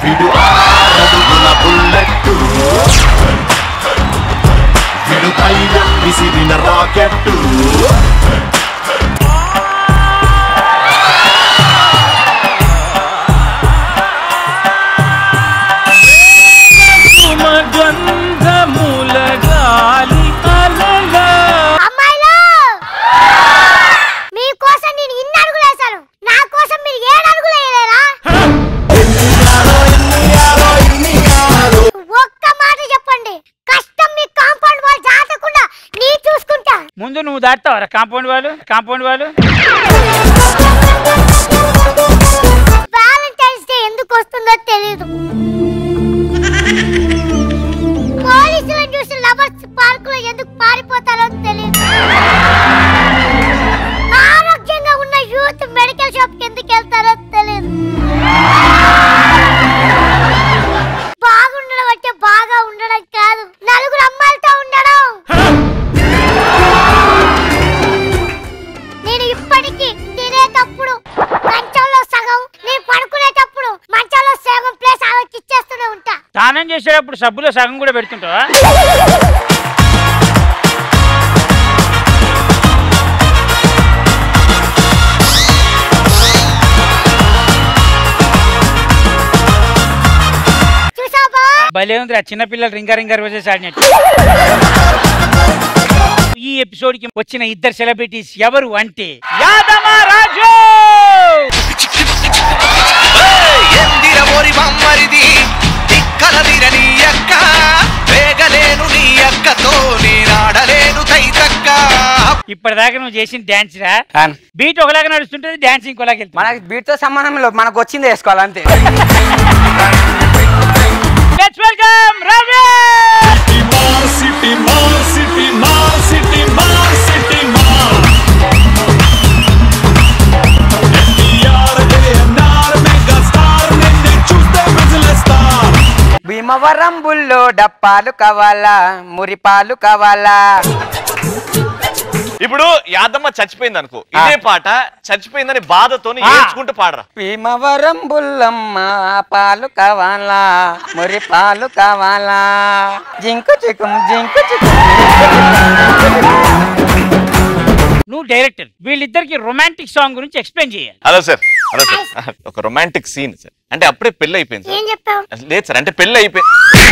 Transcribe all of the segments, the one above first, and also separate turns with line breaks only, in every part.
విడు ఆరడుగుల బుల్లెట్టు విడు ధైర్యం విసిరిన రాకెట్టు
ద్వంద్వముల గాలి అలలా
అమ్మాయిలు మీకోసం నేను ఇన్ని అడుగులు వేశాను నా కోసం మీరు ఏడు అడుగులు వేయలేరా ఒక్క మాట చెప్పండి కష్టం మీ కాంపౌండ్ వాళ్ళు దాటకుండా నీ చూసుకుంటా
ముందు నువ్వు దాటుతావరా కాంపౌండ్ వాళ్ళు కాంపౌండ్ వాళ్ళు
వ్యాలంటైన్స్ డే ఎందుకు వస్తుందో తెలియదు పోలీసులను చూసి లవర్స్ పార్క్ లో ఎందుకు పారిపోతారో తెలియదు ఆరోగ్యంగా ఉన్న యూత్ మెడికల్ షాప్ కి ఎందుకు వెళ్తారో తెలియదు బాగుండడం అంటే బాగా ఉండడం కాదు నలుగురు అమ్మాయిలతో ఉండడం నేను ఇప్పటికీ తినేటప్పుడు మంచంలో సగం నేను పడుకునేటప్పుడు మంచంలో సగం ప్లేస్ ఆమెకి ఇచ్చేస్తూనే ఉంటా
స్నానం చేసేటప్పుడు సబ్బులో సగం కూడా పెడుతుంటావా
చూసావా బావ?
భలే ఉంది ఆ చిన్నపిల్లలు రింగా రింగా రోజెస్ ఆడినట్టు ఈ ఎపిసోడ్ కి వచ్చిన ఇద్దరు సెలబ్రిటీస్ ఎవరు అంటే యాదమ రాజు
ఎందిర ఓరి మమ్మరిది తిక్కలదిర నీ అక్క వేగలేను నీ అక్కతో నేనాడలేను తైతక్క
ఇప్పటిదాకా నువ్వు చేసిన డాన్స్ రా
అన్-
బీట్ ఒకలాగా నడుస్తుంటది డాన్స్ ఇంకోలాగా వెళ్తుంది
మనకి బీట్తో సంబంధం లేదు మనకు వచ్చింది వేసుకోవాలి అంతే
లెట్స్ వెల్కమ్ రవి
సిటీ మార్ సిటీ మార్ సిటీ మార్ సిటీ మార్ ఎన్టీఆర్ ఏఎన్ఆర్ మెగా స్టార్ నిన్ను చూస్తే విజిలేస్తార్
భీమవరం బుల్లో డప్పాలు కావాలా మురిపాలు కావాలా
ఇప్పుడు యాదమ్మ చచ్చిపోయింది అనుకో ఇదే పాట చచ్చిపోయిందని బాధతోని
ఆ.
ఏడ్చుకుంటూ పాడరా
భీమవరం బుల్లమ్మ పాలు కావాలా మురి పాలు కావాలా జింకు చికుం జింకు చికుం
నువ్వు డైరెక్టర్ వీళ్ళిద్దరికి రొమాంటిక్ సాంగ్ గురించి ఎక్స్ప్లెయిన్ చేయాలి
హలో సార్ హలో సార్ ఒక రొమాంటిక్ సీన్ సార్ అంటే అప్పుడే పెళ్లి అయిపోయింది
ఏం చెప్పావు
సార్ లేదు సార్ అంటే పెళ్లి అయిపోయింది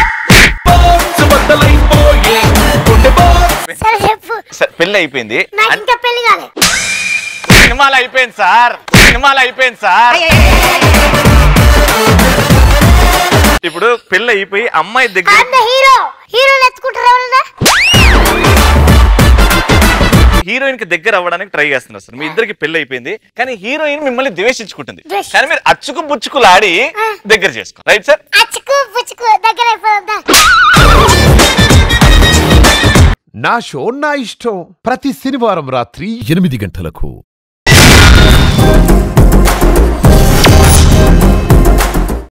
బద్దలైపోయే గుండె బాక్స్
సరే చెప్పు
సార్ పెళ్లి అయిపోయింది
నాకు
అంటే
ఇంకా పెళ్లి కాలే
సినిమాలు అయిపోయింది సార్ సినిమాలు అయిపోయింది సార్ ఇప్పుడు పెళ్లి అయిపోయి అమ్మాయి దగ్గర
అన్న హీరో హీరోలు ఎత్తుకుంటారు ఎవరన్నా
హీరోయిన్ కి దగ్గర అవ్వడానికి ట్రై చేస్తున్నారు సార్ మీ ఇద్దరికి పెళ్లి అయిపోయింది కానీ హీరోయిన్ మిమ్మల్ని ద్వేషించుకుంటుంది
ద్వేషించు.
కానీ మీరు అచ్చుకు బుచ్చుకులాడి దగ్గర చేసుకో రైట్ సార్
అచ్చుకు పుచ్చుకు దగ్గర అయిపోతుందా
నా షో నా ఇష్టం ప్రతి శనివారం రాత్రి ఎనిమిది గంటలకు